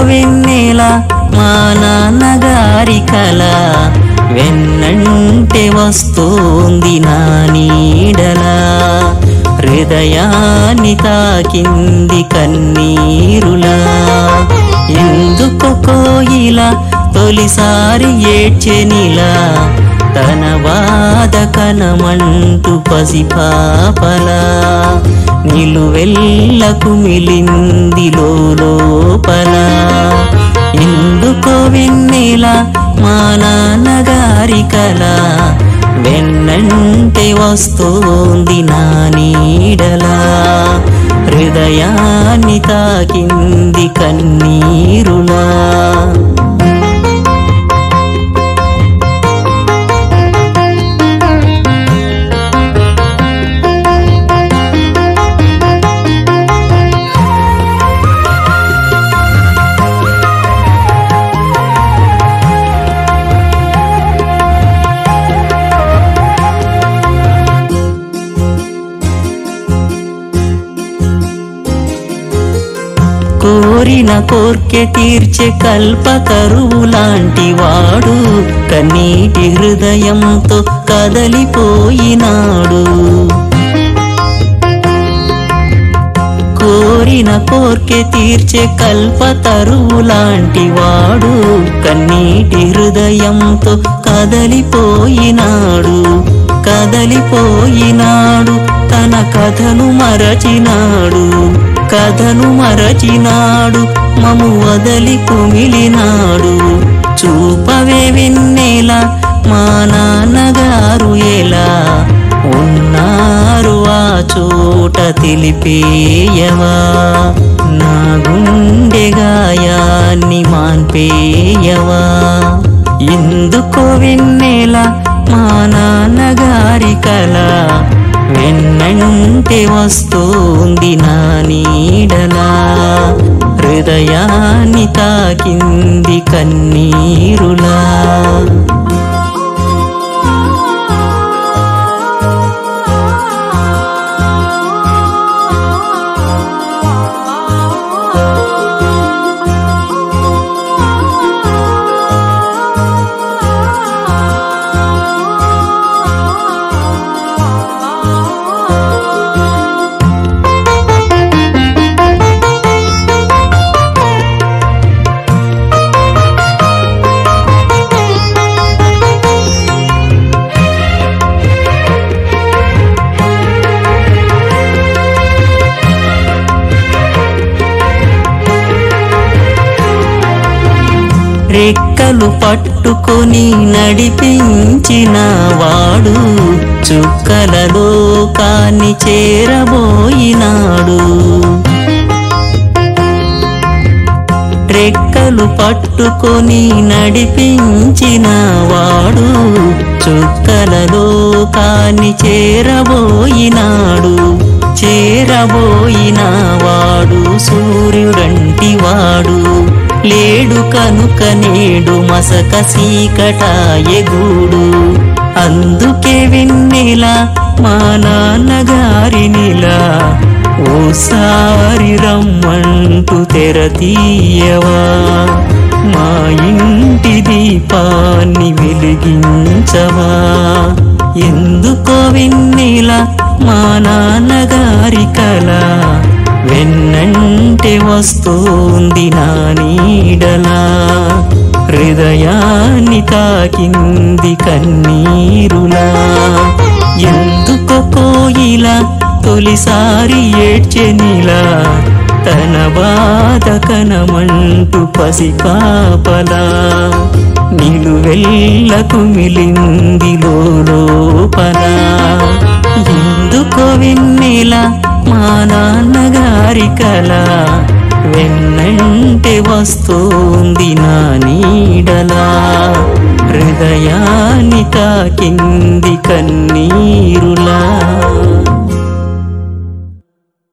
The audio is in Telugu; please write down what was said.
వెన్నెల మా నాన్నగారి కల వెన్నంటే వస్తోంది నా నీడలా హృదయాన్ని తాకింది కన్నీరులా ఎందుకు కోయిల తొలిసారి ఏడ్చెనిలా తన బాధ కనమంటూ పసిపాపలా నిలువెల్లకు మిలింది లోపల ఎందుకో వెన్నెల మా నాన్నగారి కల వెన్నంటే వస్తోంది నా నీడలా హృదయాన్ని తాకింది కన్నీరులా కోరిన కోర్కె తీర్చే కల్పతరువు లాంటి వాడు కన్నీటి హృదయంతో కదలిపోయినాడు కోరిన కోర్కె తీర్చే కల్పతరువు లాంటి వాడు కన్నీటి హృదయంతో కదలిపోయినాడు కదలిపోయినాడు తన కథను మరచినాడు కథను మరచినాడు మము వదలి కుమిలినాడు చూపవే వెన్నెల మా నాన్నగారు ఎలా ఉన్నారు ఆ చోట తెలిపేయవా నా గుండె గాయాన్ని మాన్పేయవా ఎందుకో వెన్నెల మా నాన్నగారి కల వెన్నంటే వస్తోంది నా నీడలా హృదయాన్ని తాకింది కన్నీరులా రెక్కలు పట్టుకొని నడిపించిన వాడు చుక్కల లోకాన్ని చేరబోయినాడు రెక్కలు పట్టుకొని నడిపించిన వాడు చుక్కల లోకాన్ని చేరబోయినాడు చేరబోయిన వాడు సూర్యుడంటి వాడు లేడు కనుక నేడు మసక సీకట ఎగుడు అందుకే వెన్నెల మా నాన్నగారినిలా ఓసారి రమ్మంటూ తెర తీయవా మా ఇంటి దీపాన్ని వెలిగించవా ఎందుకో వెన్నెల మా నాన్నగారి కల వెన్నంటే వస్తోంది నా నీడలా హృదయాన్ని తాకింది కన్నీరులా ఎందుకో కోయిల తొలిసారి ఏడ్చెనిలా తన బాధ కనమంటూ పసిపాపలా నిలువెల్లకు మిలింది లోపల ఎందుకో వెన్నెల మా నాన్నగారి కల వెన్నంటే వస్తోంది నా నీడలా హృదయాన్ని తాకింది కన్నీరు